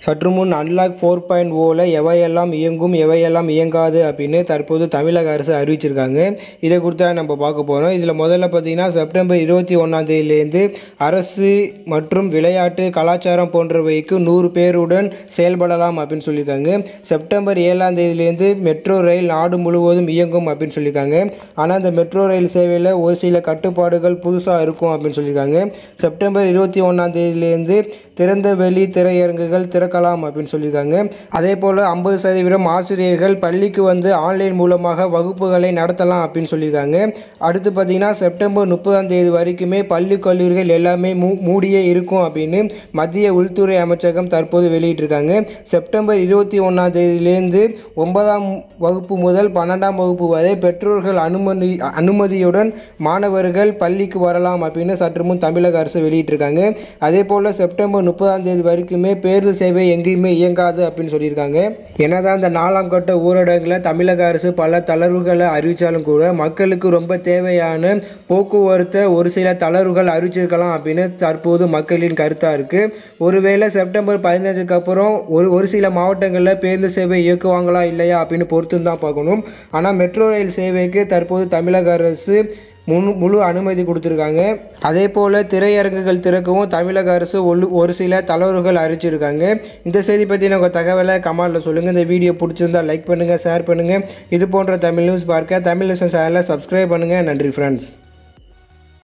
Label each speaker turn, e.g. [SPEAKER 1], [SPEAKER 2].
[SPEAKER 1] சற்று முன் unlock four point ஓவில் எவையெல்லாம் இயங்கும் எவையெல்லாம் இயங்காது அப்படின்னு தற்போது தமிழக அரசு அறிவிச்சிருக்காங்க இதை குறித்து நம்ம பார்க்க போகிறோம் இதில் முதல்ல பார்த்தீங்கன்னா செப்டம்பர் இருபத்தி ஒன்றாம் தேதியிலேருந்து அரசு மற்றும் விளையாட்டு கலாச்சாரம் போன்றவைக்கு நூறு பேருடன் செயல்படலாம் அப்படின்னு சொல்லியிருக்காங்க செப்டம்பர் ஏழாம் தேதியிலேருந்து மெட்ரோ ரயில் நாடு முழுவதும் இயங்கும் அப்படின்னு சொல்லியிருக்காங்க ஆனால் இந்த மெட்ரோ ரயில் சேவையில் ஒரு சில கட்டுப்பாடுகள் புதுசாக இருக்கும் அப்படின்னு சொல்லியிருக்காங்க செப்டம்பர் இருபத்தி ஒன்றாம் தேதியிலேருந்து திறந்த வெளி திரையரங்குகள் திறக்கலாம் அப்படின்னு சொல்லியிருக்காங்க அதே போல் ஐம்பது சதவீதம் ஆசிரியர்கள் பள்ளிக்கு வந்து ஆன்லைன் மூலமாக வகுப்புகளை நடத்தலாம் அப்படின்னு சொல்லியிருக்காங்க அடுத்து பார்த்தீங்கன்னா செப்டம்பர் முப்பதாம் தேதி வரைக்குமே பள்ளி கல்லூரிகள் எல்லாமே மூ மூடியே இருக்கும் அப்படின்னு மத்திய உள்துறை அமைச்சகம் தற்போது வெளியிட்டிருக்காங்க செப்டம்பர் இருபத்தி ஒன்றாம் தேதியிலேருந்து ஒன்பதாம் வகுப்பு முதல் பன்னெண்டாம் வகுப்பு வரை பெற்றோர்கள் அனுமதி அனுமதியுடன் மாணவர்கள் பள்ளிக்கு வரலாம் அப்படின்னு சற்று முன் தமிழக அரசு வெளியிட்டிருக்காங்க அதே போல் செப்டம்பர் முப்பதாம் தேதி வரைக்குமே பேருந்து சேவை எங்கேயுமே இயங்காது அப்படின்னு சொல்லியிருக்காங்க என்னதான் இந்த நாலாம் கட்ட ஊரடங்கில் தமிழக அரசு பல தளர்வுகளை அறிவித்தாலும் கூட மக்களுக்கு ரொம்ப தேவையான போக்குவரத்தை ஒரு சில தளர்வுகள் அறிவிச்சிருக்கலாம் அப்படின்னு தற்போது மக்களின் கருத்தாக இருக்குது ஒருவேளை செப்டம்பர் பதினஞ்சுக்கு அப்புறம் ஒரு ஒரு சில மாவட்டங்களில் பேருந்து சேவை இயக்குவாங்களா இல்லையா அப்படின்னு பொறுத்து தான் பார்க்கணும் ஆனால் மெட்ரோ ரயில் சேவைக்கு தற்போது தமிழக அரசு முழு முழு அனுமதி கொடுத்துருக்காங்க அதே போல் திரையரங்குகள் திறக்கவும் தமிழக அரசு ஒரு ஒரு சில தளர்வுகள் அறிவிச்சிருக்காங்க இந்த செய்தி பற்றின உங்கள் தகவலை கமெண்டில் சொல்லுங்கள் இந்த வீடியோ பிடிச்சிருந்தா லைக் பண்ணுங்கள் ஷேர் பண்ணுங்கள் இது போன்ற தமிழ் நியூஸ் பார்க்க தமிழ் நியூஸ் சேனலை சப்ஸ்கிரைப் பண்ணுங்கள் நன்றி ஃப்ரெண்ட்ஸ்